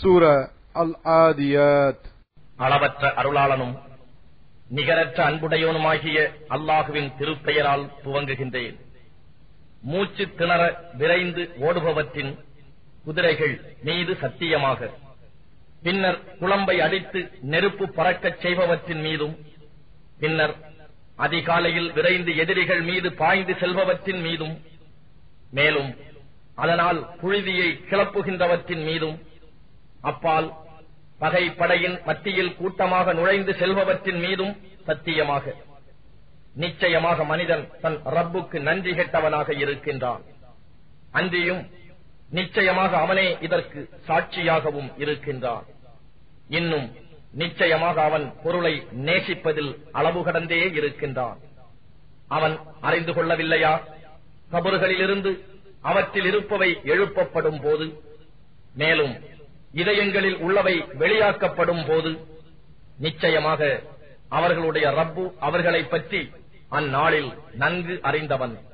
சூர அல் ஆதியாத் அளவற்ற அருளாளனும் நிகரற்ற அன்புடையவனுமாகிய அல்லாஹுவின் திருப்பெயரால் துவங்குகின்றேன் மூச்சு திணற விரைந்து ஓடுபவற்றின் குதிரைகள் மீது சத்தியமாக பின்னர் குழம்பை அடித்து நெருப்பு பறக்கச் செய்பவற்றின் மீதும் பின்னர் அதிகாலையில் விரைந்து எதிரிகள் மீது பாய்ந்து செல்பவற்றின் மீதும் மேலும் அதனால் புழுதியை கிளப்புகின்றவற்றின் மீதும் அப்பால் பகை படையின் மத்தியில் கூட்டமாக நுழைந்து செல்பவற்றின் மீதும் சத்தியமாக நிச்சயமாக மனிதன் தன் ரப்புக்கு நன்றி கெட்டவனாக இருக்கின்றான் அன்றியும் நிச்சயமாக அவனே இதற்கு சாட்சியாகவும் இருக்கின்றான் இன்னும் நிச்சயமாக அவன் பொருளை நேசிப்பதில் அளவு கடந்தே இருக்கின்றான் அவன் அறிந்து கொள்ளவில்லையா கபறுகளிலிருந்து அவற்றில் இருப்பவை எழுப்பப்படும் போது மேலும் இதயங்களில் உள்ளவை வெளியாக்கப்படும் போது நிச்சயமாக அவர்களுடைய ரப்பு அவர்களைப் பற்றி அந்நாளில் நன்கு அறிந்தவன்